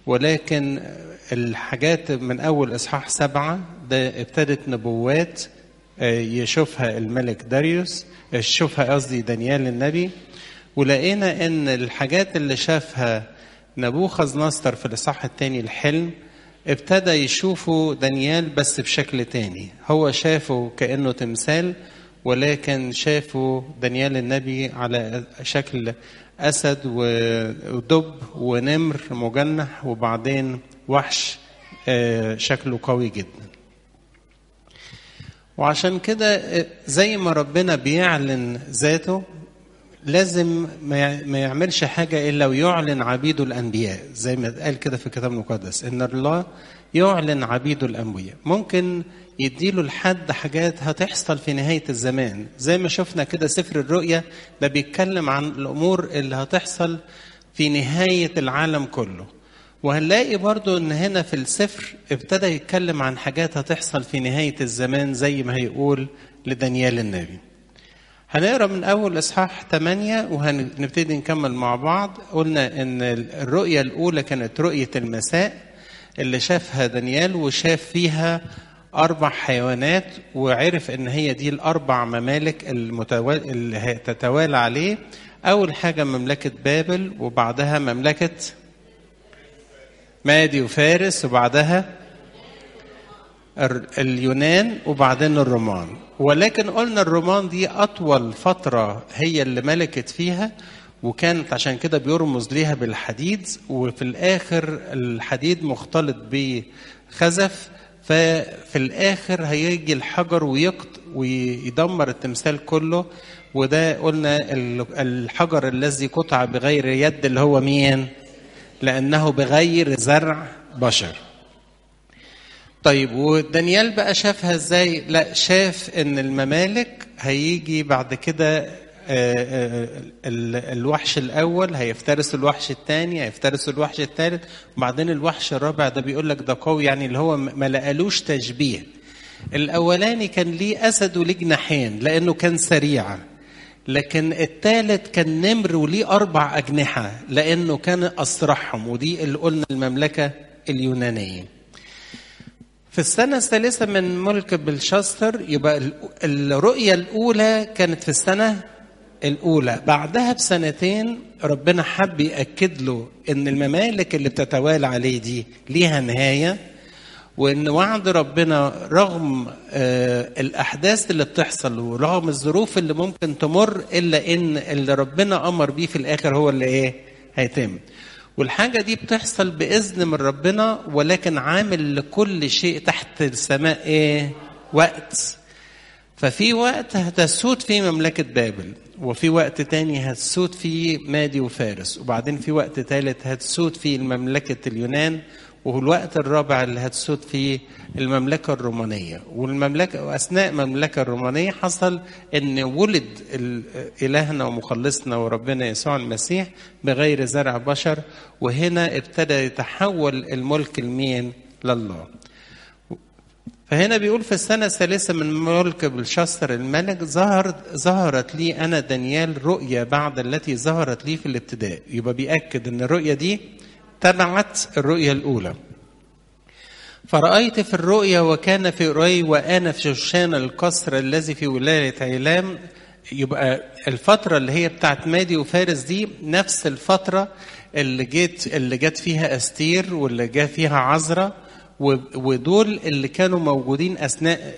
ولكن الحاجات من أول إصحاح سبعة ده ابتدت نبوات يشوفها الملك داريوس يشوفها قصدي دانيال النبي ولقينا ان الحاجات اللي شافها نبوخذ نصر في الاصحاح الثاني الحلم ابتدى يشوفوا دانيال بس بشكل تاني هو شافه كانه تمثال ولكن شافوا دانيال النبي على شكل اسد ودب ونمر مجنح وبعدين وحش شكله قوي جدا وعشان كده زي ما ربنا بيعلن ذاته لازم ما يعملش حاجة إلا ويعلن عبيده الأنبياء زي ما قال كده في الكتاب المقدس إن الله يعلن عبيده الأنبياء ممكن يديله لحد حاجات هتحصل في نهاية الزمان زي ما شفنا كده سفر الرؤيا ده بيتكلم عن الأمور اللي هتحصل في نهاية العالم كله وهنلاقي برضو ان هنا في السفر ابتدى يتكلم عن حاجات هتحصل في نهاية الزمان زي ما هيقول لدانيال النبي هنقرا من اول اصحاح 8 وهنبتدي نكمل مع بعض قلنا ان الرؤيه الاولى كانت رؤيه المساء اللي شافها دانيال وشاف فيها اربع حيوانات وعرف ان هي دي الاربع ممالك المتوال... اللي تتوالى عليه اول حاجه مملكه بابل وبعدها مملكه مادي وفارس وبعدها اليونان وبعدين الرومان ولكن قلنا الرومان دي أطول فترة هي اللي ملكت فيها وكانت عشان كده بيرمز ليها بالحديد وفي الآخر الحديد مختلط بخزف ففي الآخر هيجي الحجر ويقط ويدمر التمثال كله وده قلنا الحجر الذي قطع بغير يد اللي هو مين؟ لأنه بغير زرع بشر طيب ودانيال بقى شافها ازاي لا شاف ان الممالك هيجي بعد كده الوحش الاول هيفترس الوحش الثاني هيفترس الوحش الثالث وبعدين الوحش الرابع ده بيقول لك ده قوي يعني اللي هو ما لقالوش تشبيه الاولاني كان ليه اسد وليه جناحين لانه كان سريع لكن الثالث كان نمر وليه اربع اجنحه لانه كان اسرعهم ودي اللي قلنا المملكه اليونانيه في السنة الثالثة من ملك بلشستر يبقى الرؤية الأولى كانت في السنة الأولى بعدها بسنتين ربنا حب يأكد له إن الممالك اللي بتتوالى عليه دي ليها نهاية وإن وعد ربنا رغم آه الأحداث اللي بتحصل ورغم الظروف اللي ممكن تمر إلا إن اللي ربنا أمر بيه في الآخر هو اللي إيه هيتم والحاجة دي بتحصل بإذن من ربنا ولكن عامل لكل شيء تحت السماء إيه؟ وقت. ففي وقت هتسود فيه مملكة بابل وفي وقت تاني هتسود فيه مادي وفارس وبعدين في وقت ثالث هتسود فيه مملكة اليونان والوقت الرابع اللي هتسود فيه المملكة الرومانية والمملكة وأثناء المملكة الرومانية حصل أن ولد إلهنا ومخلصنا وربنا يسوع المسيح بغير زرع بشر وهنا ابتدى يتحول الملك المين لله فهنا بيقول في السنة الثالثة من ملك بلشستر الملك ظهر ظهرت لي أنا دانيال رؤيا بعد التي ظهرت لي في الابتداء يبقى بيأكد أن الرؤيا دي تبعت الرؤيا الأولى فرأيت في الرؤيا وكان في رأي وأنا في شوشان القصر الذي في ولاية عيلام يبقى الفترة اللي هي بتاعت مادي وفارس دي نفس الفترة اللي جيت اللي جت فيها أستير واللي جاء فيها عزرا ودول اللي كانوا موجودين أثناء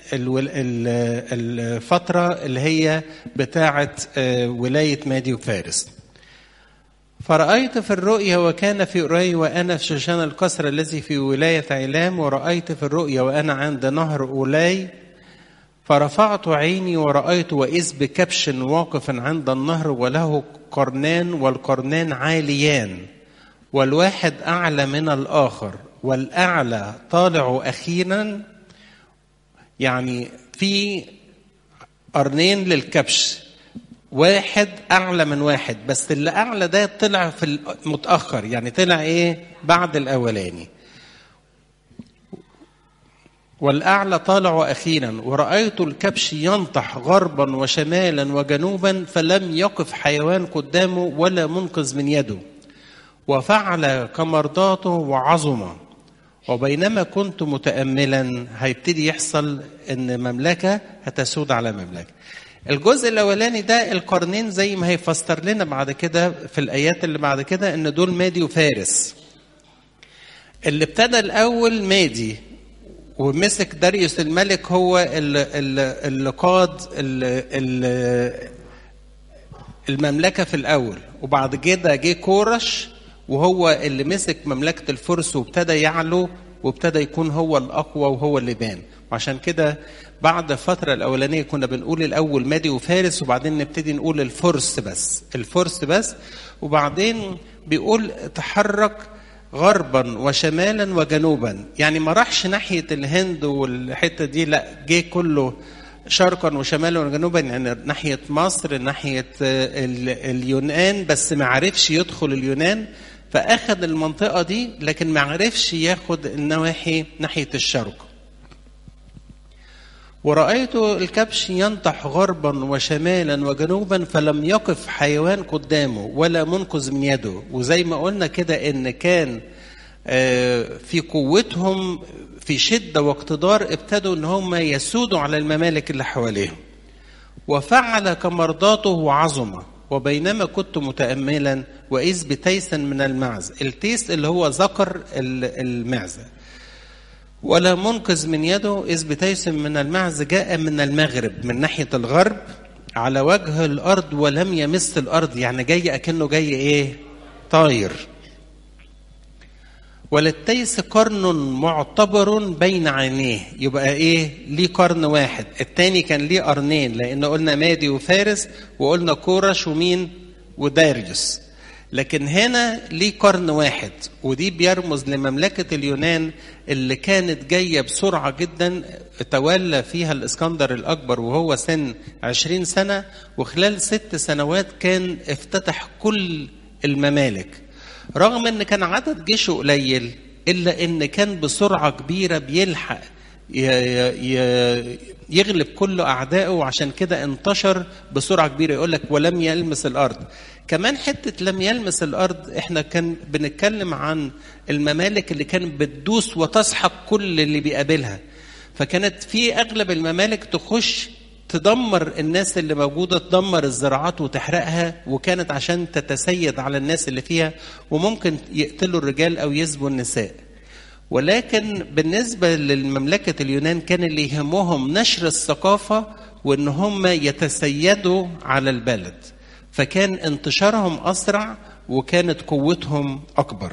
الفترة اللي هي بتاعت ولاية مادي وفارس فرأيت في الرؤيا وكان في رأي وأنا في شوشان القصر الذي في ولاية عيلام ورأيت في الرؤيا وأنا عند نهر أولاي فرفعت عيني ورأيت وإذ بكبش واقف عند النهر وله قرنان والقرنان عاليان والواحد أعلى من الآخر والأعلى طالع أخيرا يعني في قرنين للكبش واحد اعلى من واحد بس اللي اعلى ده طلع في المتاخر يعني طلع ايه بعد الاولاني والاعلى طالع اخيرا ورايت الكبش ينطح غربا وشمالا وجنوبا فلم يقف حيوان قدامه ولا منقذ من يده وفعل كمرضاته وعظم وبينما كنت متأملا هيبتدي يحصل ان مملكة هتسود على مملكة الجزء الاولاني ده القرنين زي ما هيفسر لنا بعد كده في الايات اللي بعد كده ان دول مادي وفارس اللي ابتدى الاول مادي ومسك داريوس الملك هو اللي, اللي قاد المملكه في الاول وبعد كده جه كورش وهو اللي مسك مملكه الفرس وابتدى يعلو وابتدى يكون هو الاقوى وهو اللي بان وعشان كده بعد الفترة الأولانية كنا بنقول الأول مادي وفارس وبعدين نبتدي نقول الفرس بس الفرس بس وبعدين بيقول تحرك غربا وشمالا وجنوبا يعني ما راحش ناحية الهند والحتة دي لا جه كله شرقا وشمالا وجنوبا يعني ناحية مصر ناحية اليونان بس ما عرفش يدخل اليونان فأخذ المنطقة دي لكن ما عرفش ياخد النواحي ناحية الشرق ورأيت الكبش ينطح غربا وشمالا وجنوبا فلم يقف حيوان قدامه ولا منقذ من يده وزي ما قلنا كده ان كان في قوتهم في شدة واقتدار ابتدوا ان هم يسودوا على الممالك اللي حواليهم وفعل كمرضاته وعظمه وبينما كنت متأملا وإذ بتيس من المعز التيس اللي هو ذكر المعزة ولا منقذ من يده إذ بتيس من المعز جاء من المغرب من ناحية الغرب على وجه الأرض ولم يمس الأرض يعني جاي أكنه جاي إيه طاير وللتيس قرن معتبر بين عينيه يبقى ايه ليه قرن واحد التاني كان ليه قرنين لان قلنا مادي وفارس وقلنا كورش ومين وداريوس لكن هنا ليه قرن واحد ودي بيرمز لمملكة اليونان اللي كانت جاية بسرعة جدا تولى فيها الإسكندر الأكبر وهو سن عشرين سنة وخلال ست سنوات كان افتتح كل الممالك رغم ان كان عدد جيشه قليل الا ان كان بسرعه كبيره بيلحق يغلب كل اعدائه وعشان كده انتشر بسرعه كبيره يقول لك ولم يلمس الارض كمان حته لم يلمس الارض احنا كان بنتكلم عن الممالك اللي كانت بتدوس وتسحق كل اللي بيقابلها فكانت في اغلب الممالك تخش تدمر الناس اللي موجوده تدمر الزراعات وتحرقها وكانت عشان تتسيد على الناس اللي فيها وممكن يقتلوا الرجال او يسبوا النساء ولكن بالنسبه للمملكه اليونان كان اللي يهمهم نشر الثقافه وان هم يتسيدوا على البلد فكان انتشارهم اسرع وكانت قوتهم اكبر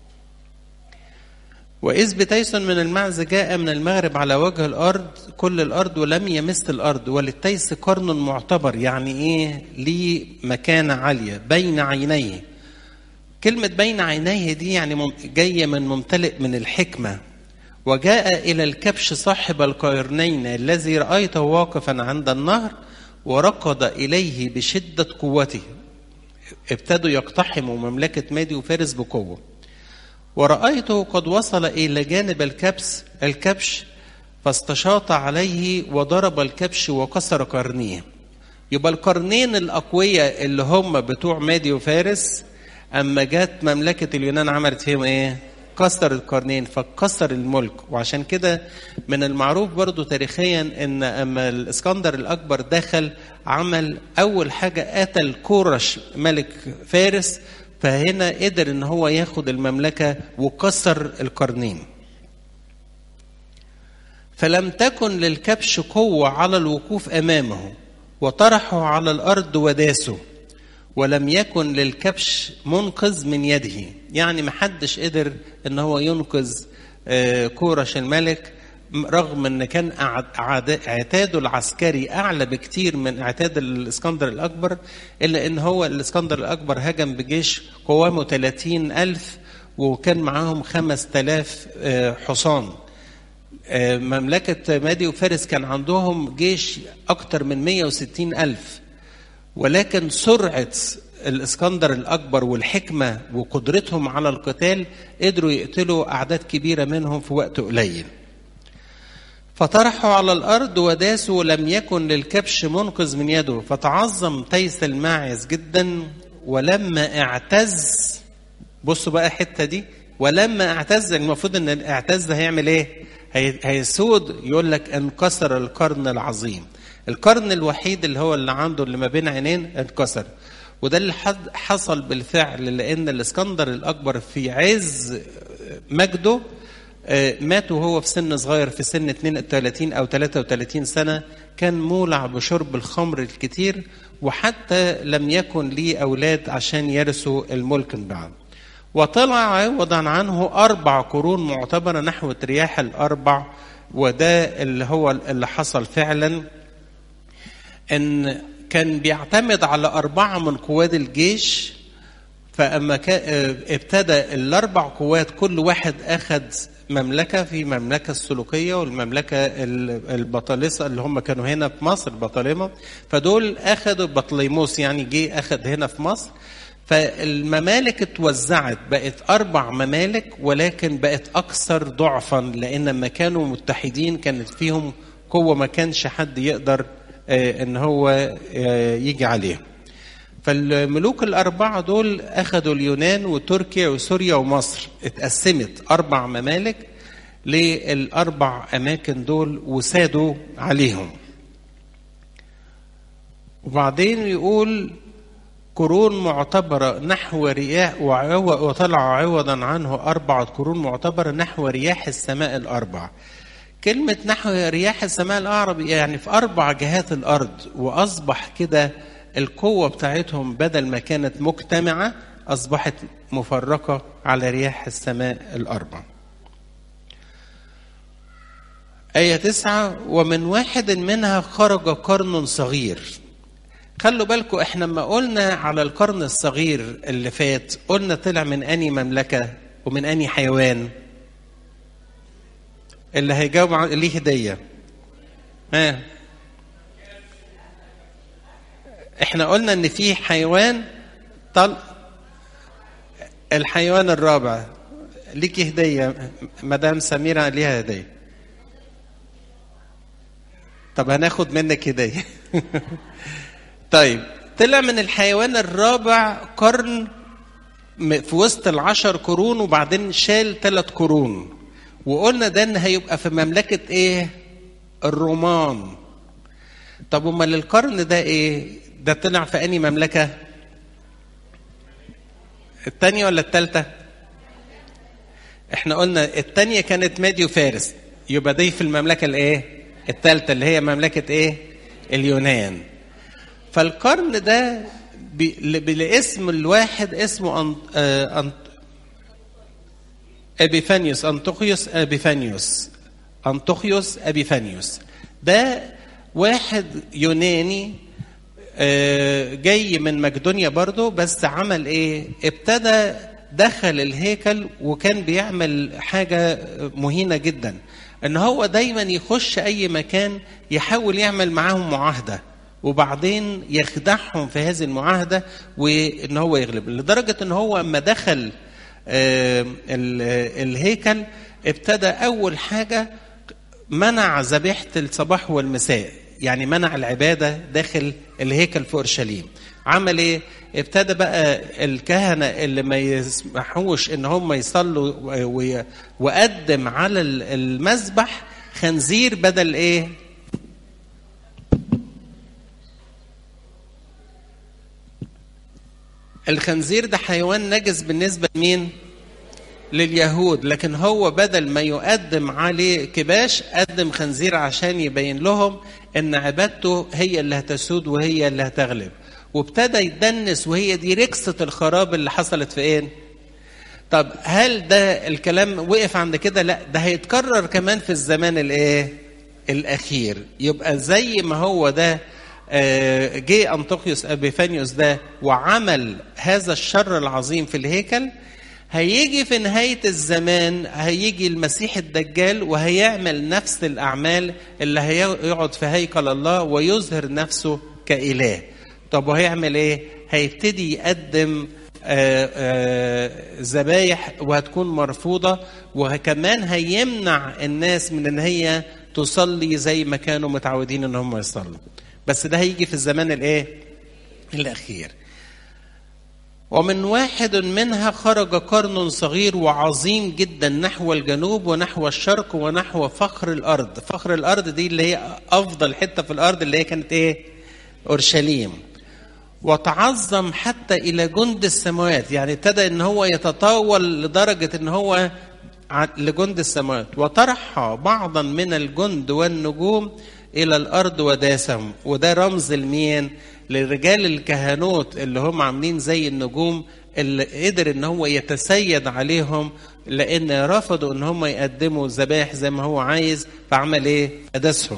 وإذ بتيس من المعز جاء من المغرب على وجه الأرض كل الأرض ولم يمس الأرض وللتيس قرن معتبر يعني إيه ليه مكانة عالية بين عينيه كلمة بين عينيه دي يعني جاية من ممتلئ من الحكمة وجاء إلى الكبش صاحب القرنين الذي رأيته واقفا عند النهر وركض إليه بشدة قوته ابتدوا يقتحموا مملكة مادي وفارس بقوة ورأيته قد وصل إلى جانب الكبس الكبش فاستشاط عليه وضرب الكبش وكسر قرنيه يبقى القرنين الأقوياء اللي هم بتوع مادي وفارس أما جت مملكة اليونان عملت فيهم إيه؟ كسر القرنين فكسر الملك وعشان كده من المعروف برضو تاريخيا ان اما الاسكندر الاكبر دخل عمل اول حاجه قتل كورش ملك فارس فهنا قدر ان هو ياخد المملكه وكسر القرنين فلم تكن للكبش قوه على الوقوف امامه وطرحه على الارض وداسه ولم يكن للكبش منقذ من يده يعني محدش قدر ان هو ينقذ كورش الملك رغم ان كان اعتاده العسكري اعلى بكتير من اعتاد الاسكندر الاكبر الا ان هو الاسكندر الاكبر هجم بجيش قوامه 30 الف وكان معاهم 5000 حصان مملكة مادي وفارس كان عندهم جيش أكتر من 160 ألف ولكن سرعة الاسكندر الأكبر والحكمة وقدرتهم على القتال قدروا يقتلوا أعداد كبيرة منهم في وقت قليل فطرحوا على الأرض وداسوا لم يكن للكبش منقذ من يده فتعظم تيس الماعز جدا ولما اعتز بصوا بقى الحته دي ولما اعتز المفروض ان اعتز هيعمل ايه هي- هيسود يقول لك انكسر القرن العظيم القرن الوحيد اللي هو اللي عنده اللي ما بين عينين انكسر وده اللي حد- حصل بالفعل لان الاسكندر الاكبر في عز مجده آه، مات وهو في سن صغير في سن 32 او 33 سنه كان مولع بشرب الخمر الكتير وحتى لم يكن ليه اولاد عشان يرثوا الملك من بعد وطلع عوضا عنه اربع قرون معتبره نحو رياح الاربع وده اللي هو اللي حصل فعلا ان كان بيعتمد على اربعه من قواد الجيش فاما كا- آه، ابتدى الاربع قوات كل واحد اخذ مملكه في المملكه السلوكيه والمملكه ال- البطالسه اللي هم كانوا هنا في مصر بطالمه فدول اخذوا بطليموس يعني جه اخذ هنا في مصر فالممالك اتوزعت بقت اربع ممالك ولكن بقت اكثر ضعفا لان لما كانوا متحدين كانت فيهم قوه ما كانش حد يقدر آه، ان هو آه، يجي عليهم فالملوك الأربعة دول أخذوا اليونان وتركيا وسوريا ومصر اتقسمت أربع ممالك للأربع أماكن دول وسادوا عليهم وبعدين يقول قرون معتبرة نحو رياح وعو- وطلع عوضا عنه أربعة قرون معتبرة نحو رياح السماء الأربع كلمة نحو رياح السماء الأعرب يعني في أربع جهات الأرض وأصبح كده القوة بتاعتهم بدل ما كانت مجتمعة أصبحت مفرقة على رياح السماء الأربع آية تسعة ومن واحد منها خرج قرن صغير خلوا بالكم احنا لما قلنا على القرن الصغير اللي فات قلنا طلع من أني مملكة ومن أني حيوان اللي هيجاوب عن- ليه هدية ها احنا قلنا ان في حيوان طل الحيوان الرابع ليكي هدية مدام سميرة ليها هدية طب هناخد منك هدية طيب طلع من الحيوان الرابع قرن م- في وسط العشر قرون وبعدين شال ثلاث قرون وقلنا ده ان هيبقى في مملكة ايه الرومان طب امال القرن ده ايه ده طلع في انهي مملكة التانية ولا التالتة احنا قلنا التانية كانت ماديو فارس يبقى دي في المملكة الايه التالتة اللي هي مملكة ايه اليونان فالقرن ده ب- بالاسم الواحد اسمه أن... آه، أن... ابيفانيوس انطوخيوس ابيفانيوس انطوخيوس ابيفانيوس ده واحد يوناني آه، جاي من مقدونيا برضه بس عمل ايه ابتدى دخل الهيكل وكان بيعمل حاجة مهينة جدا ان هو دايما يخش اي مكان يحاول يعمل معاهم معاهدة وبعدين يخدعهم في هذه المعاهدة وان هو يغلب لدرجة ان هو اما دخل آه، ال- الهيكل ابتدى اول حاجة منع ذبيحة الصباح والمساء يعني منع العبادة داخل الهيكل في أورشليم عمل ايه ابتدى بقى الكهنة اللي ما يسمحوش ان هم يصلوا و- و- وقدم على ال- المذبح خنزير بدل ايه الخنزير ده حيوان نجس بالنسبة لمين لليهود لكن هو بدل ما يقدم عليه كباش قدم خنزير عشان يبين لهم ان عبادته هي اللي هتسود وهي اللي هتغلب وابتدى يدنس وهي دي ركسة الخراب اللي حصلت في ايه طب هل ده الكلام وقف عند كده لا ده هيتكرر كمان في الزمان الايه الاخير يبقى زي ما هو ده آه، جه انطوخيوس ابيفانيوس ده وعمل هذا الشر العظيم في الهيكل هيجي في نهاية الزمان هيجي المسيح الدجال وهيعمل نفس الأعمال اللي هيقعد في هيكل الله ويظهر نفسه كإله طب وهيعمل إيه؟ هيبتدي يقدم آه، آه، ذبايح وهتكون مرفوضة وكمان هيمنع الناس من ان هي تصلي زي ما كانوا متعودين ان هم يصلوا بس ده هيجي في الزمان الايه الاخير ومن واحد منها خرج قرن صغير وعظيم جدا نحو الجنوب ونحو الشرق ونحو فخر الارض فخر الارض دي اللي هي افضل حته في الارض اللي هي كانت ايه اورشليم وتعظم حتى الى جند السماوات يعني ابتدى ان هو يتطاول لدرجه ان هو لجند السماوات وطرح بعضا من الجند والنجوم الى الارض وداسهم وده رمز لمين لرجال الكهنوت اللي هم عاملين زي النجوم اللي قدر ان هو يتسيد عليهم لان رفضوا ان هم يقدموا ذبائح زي ما هو عايز فعمل ايه ادسهم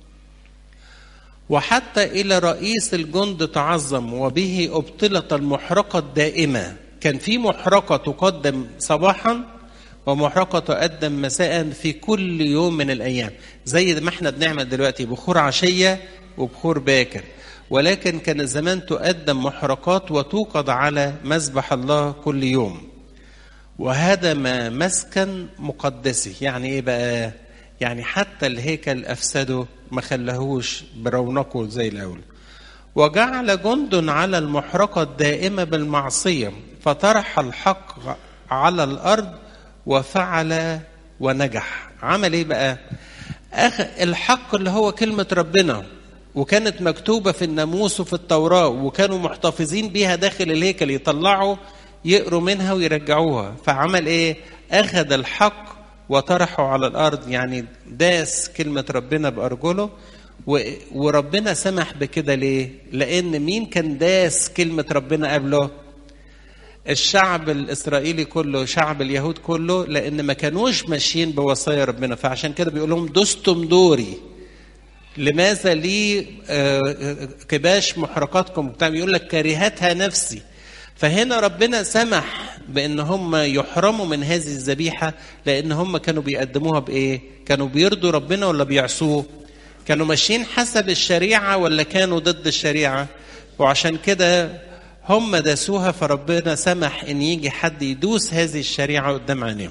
وحتى الى رئيس الجند تعظم وبه ابطلت المحرقه الدائمه كان في محرقه تقدم صباحا ومحرقة تقدم مساء في كل يوم من الأيام زي ما احنا بنعمل دلوقتي بخور عشية وبخور باكر ولكن كان زمان تقدم محرقات وتوقد على مذبح الله كل يوم وهدم مسكن مقدسه يعني ايه بقى يعني حتى الهيكل افسده ما خلاهوش برونقه زي الاول وجعل جند على المحرقه الدائمه بالمعصيه فطرح الحق على الارض وفعل ونجح عمل ايه بقى أخ الحق اللي هو كلمة ربنا وكانت مكتوبة في الناموس وفي التوراة وكانوا محتفظين بيها داخل الهيكل يطلعوا يقروا منها ويرجعوها فعمل ايه اخذ الحق وطرحه على الارض يعني داس كلمة ربنا بأرجله وربنا سمح بكده ليه لان مين كان داس كلمة ربنا قبله الشعب الاسرائيلي كله شعب اليهود كله لان ما كانوش ماشيين بوصايا ربنا فعشان كده بيقول لهم دستم دوري لماذا لي كباش محرقاتكم بيقول لك كرهتها نفسي فهنا ربنا سمح بان هم يحرموا من هذه الذبيحه لان هم كانوا بيقدموها بايه كانوا بيرضوا ربنا ولا بيعصوه كانوا ماشيين حسب الشريعه ولا كانوا ضد الشريعه وعشان كده هم داسوها فربنا سمح ان يجي حد يدوس هذه الشريعه قدام عينيهم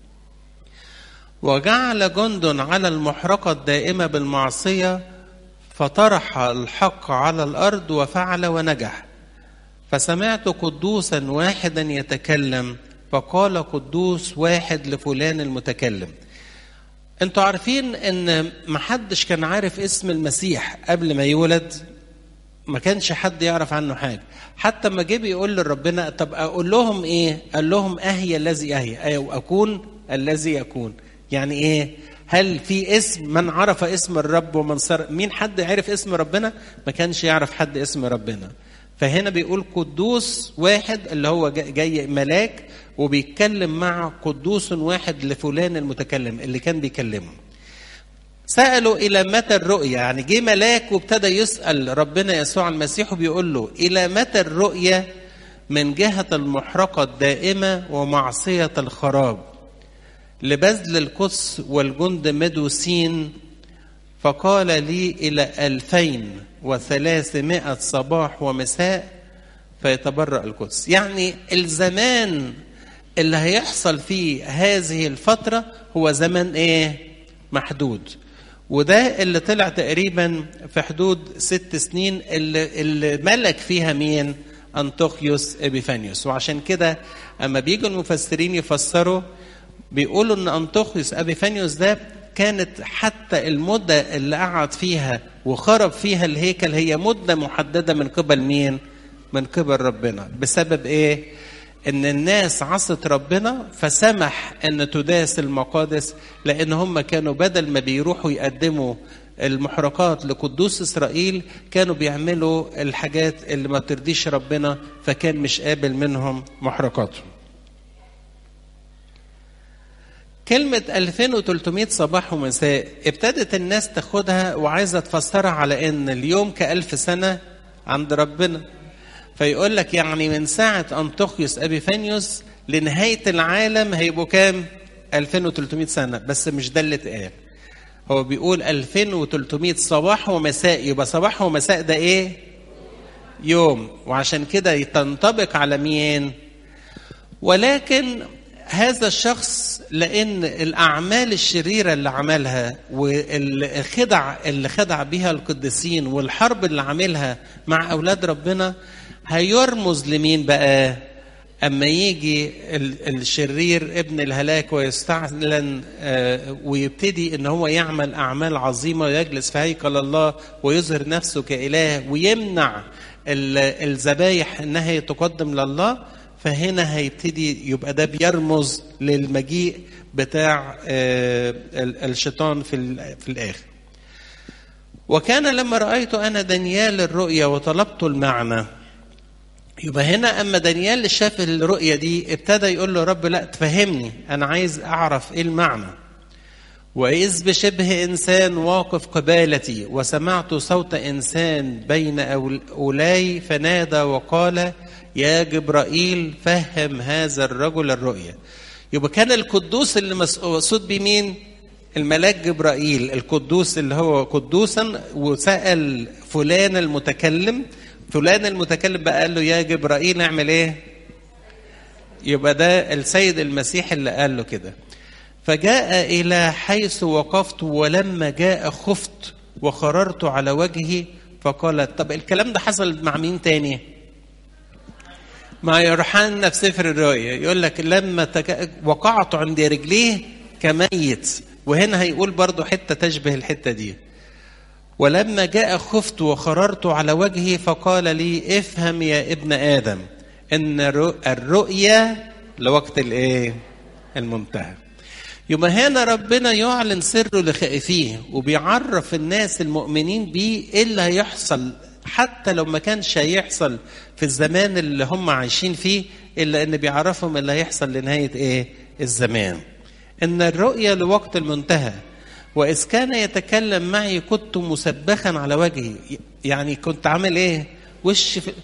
وجعل جند على المحرقه الدائمه بالمعصيه فطرح الحق على الارض وفعل ونجح فسمعت قدوسا واحدا يتكلم فقال قدوس واحد لفلان المتكلم انتوا عارفين ان محدش كان عارف اسم المسيح قبل ما يولد ما كانش حد يعرف عنه حاجه حتى ما جه بيقول لربنا طب اقول لهم ايه قال لهم اهي الذي اهي او اكون الذي يكون يعني ايه هل في اسم من عرف اسم الرب ومن صار مين حد عرف اسم ربنا ما كانش يعرف حد اسم ربنا فهنا بيقول قدوس واحد اللي هو جاي ملاك وبيتكلم مع قدوس واحد لفلان المتكلم اللي كان بيكلمه سألوا إلى متى الرؤية يعني جه ملاك وابتدى يسأل ربنا يسوع المسيح وبيقول له إلى متى الرؤية من جهة المحرقة الدائمة ومعصية الخراب لبذل القدس والجند مدوسين فقال لي إلى ألفين وثلاثمائة صباح ومساء فيتبرأ القدس يعني الزمان اللي هيحصل فيه هذه الفترة هو زمان ايه محدود وده اللي طلع تقريبا في حدود ست سنين اللي, اللي ملك فيها مين أنطوخيوس إبيفانيوس وعشان كده أما بيجوا المفسرين يفسروا بيقولوا أن أنطوخيوس أبيفانيوس ده كانت حتى المدة اللي قعد فيها وخرب فيها الهيكل هي مدة محددة من قبل مين؟ من قبل ربنا بسبب إيه؟ ان الناس عصت ربنا فسمح ان تداس المقادس لان هم كانوا بدل ما بيروحوا يقدموا المحرقات لقدوس اسرائيل كانوا بيعملوا الحاجات اللي ما ترضيش ربنا فكان مش قابل منهم محرقاتهم كلمة 2300 صباح ومساء ابتدت الناس تاخدها وعايزة تفسرها على ان اليوم كألف سنة عند ربنا فيقول لك يعني من ساعة أنطوخيوس أبيفانيوس لنهاية العالم هيبقوا كام؟ 2300 سنة بس مش ده اللي اتقال. هو بيقول 2300 صباح ومساء يبقى صباح ومساء ده إيه؟ يوم وعشان كده تنطبق على مين؟ ولكن هذا الشخص لأن الأعمال الشريرة اللي عملها والخدع اللي خدع بها القديسين والحرب اللي عملها مع أولاد ربنا هيرمز لمين بقى اما يجي الشرير ابن الهلاك ويستعلن ويبتدي ان هو يعمل اعمال عظيمه ويجلس في هيكل الله ويظهر نفسه كاله ويمنع الذبايح انها تقدم لله فهنا هيبتدي يبقى ده بيرمز للمجيء بتاع الشيطان في في الاخر وكان لما رايت انا دانيال الرؤيا وطلبت المعنى يبقى هنا اما دانيال شاف الرؤيه دي ابتدى يقول له رب لا تفهمني انا عايز اعرف ايه المعنى واذ بشبه انسان واقف قبالتي وسمعت صوت انسان بين اولاي فنادى وقال يا جبرائيل فهم هذا الرجل الرؤيا يبقى كان القدوس اللي مقصود بيه مين الملاك جبرائيل القدوس اللي هو قدوسا وسال فلان المتكلم فلان المتكلم بقى قال له يا جبرائيل اعمل ايه يبقى ده السيد المسيح اللي قال له كده فجاء الى حيث وقفت ولما جاء خفت وخررت على وجهي فقال طب الكلام ده حصل مع مين تاني مع يوحنا في سفر الرؤيا يقول لك لما تك... وقعت عند رجليه كميت وهنا هيقول برضو حته تشبه الحته دي ولما جاء خفت وخررت على وجهي فقال لي افهم يا ابن ادم ان الرؤيا لوقت الايه المنتهى يبقى هنا ربنا يعلن سره لخائفيه وبيعرف الناس المؤمنين بيه ايه اللي هيحصل حتى لو ما كانش هيحصل في الزمان اللي هم عايشين فيه الا ان بيعرفهم اللي هيحصل لنهايه ايه الزمان ان الرؤيا لوقت المنتهى وإذ كان يتكلم معي كنت مسبخا على وجهي يعني كنت عامل ايه وش في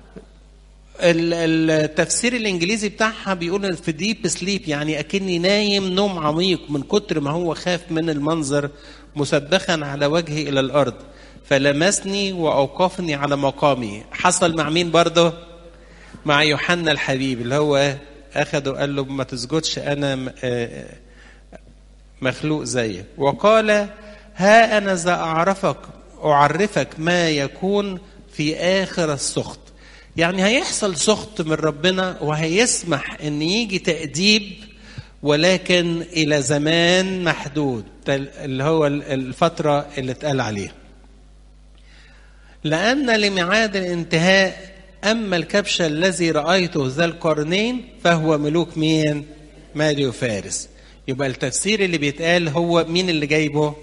التفسير الانجليزي بتاعها بيقول في ديب سليب يعني اكني نايم نوم عميق من كتر ما هو خاف من المنظر مسبخا على وجهي الى الارض فلمسني واوقفني على مقامي حصل مع مين برضه مع يوحنا الحبيب اللي هو اخده قال له ما تسجدش انا مخلوق زيك وقال ها انا ذا اعرفك اعرفك ما يكون في اخر السخط يعني هيحصل سخط من ربنا وهيسمح ان يجي تاديب ولكن الى زمان محدود اللي هو الفتره اللي اتقال عليها لان لميعاد الانتهاء اما الكبش الذي رايته ذا القرنين فهو ملوك مين مادي وفارس يبقى التفسير اللي بيتقال هو مين اللي جايبه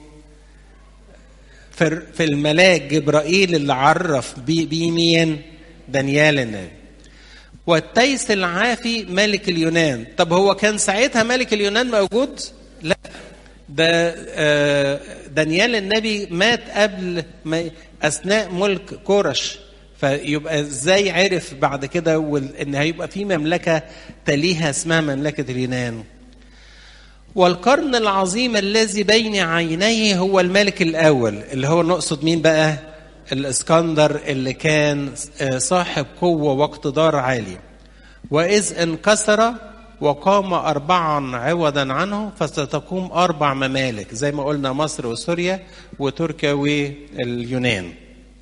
في الملاك جبرائيل اللي عرف بيه مين دانيال النبي والتيس العافي ملك اليونان طب هو كان ساعتها ملك اليونان موجود لا ده دانيال النبي مات قبل ما اثناء ملك كورش فيبقى ازاي عرف بعد كده ان هيبقى في مملكه تليها اسمها مملكه اليونان والقرن العظيم الذي بين عينيه هو الملك الاول اللي هو نقصد مين بقى الاسكندر اللي كان صاحب قوه واقتدار عالي واذ انكسر وقام أربعا عوضا عنه فستقوم أربع ممالك زي ما قلنا مصر وسوريا وتركيا واليونان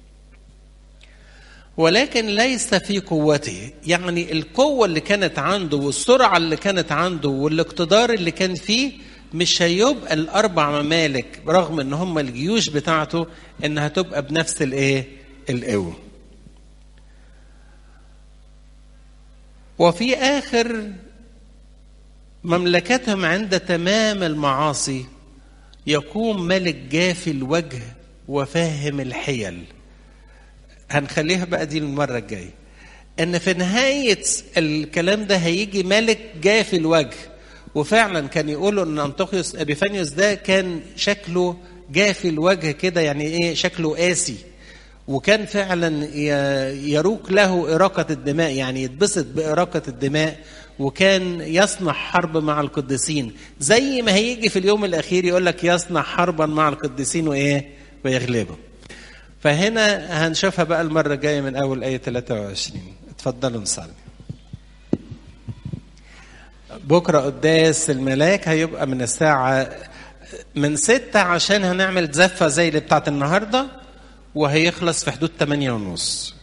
ولكن ليس في قوته يعني القوة اللي كانت عنده والسرعة اللي كانت عنده والاقتدار اللي كان فيه مش هيبقى الأربع ممالك رغم إن هم الجيوش بتاعته إنها تبقى بنفس الإيه؟ القوة. وفي آخر مملكتهم عند تمام المعاصي يقوم ملك جافي الوجه وفاهم الحيل هنخليها بقى دي المرة الجاية ان في نهاية الكلام ده هيجي ملك جافي الوجه وفعلا كان يقولوا ان انطوخيوس ابيفانيوس ده كان شكله جافي الوجه كده يعني ايه شكله قاسي وكان فعلا يروق له إراقة الدماء يعني يتبسط بإراقة الدماء وكان يصنع حرب مع القديسين زي ما هيجي في اليوم الأخير يقول لك يصنع حربا مع القديسين وإيه ويغلبهم فهنا هنشوفها بقى المرة الجاية من أول آية 23 اتفضلوا نصلي بكرة قداس الملاك هيبقى من الساعة من ستة عشان هنعمل زفة زي اللي بتاعت النهاردة وهيخلص في حدود 8 ونص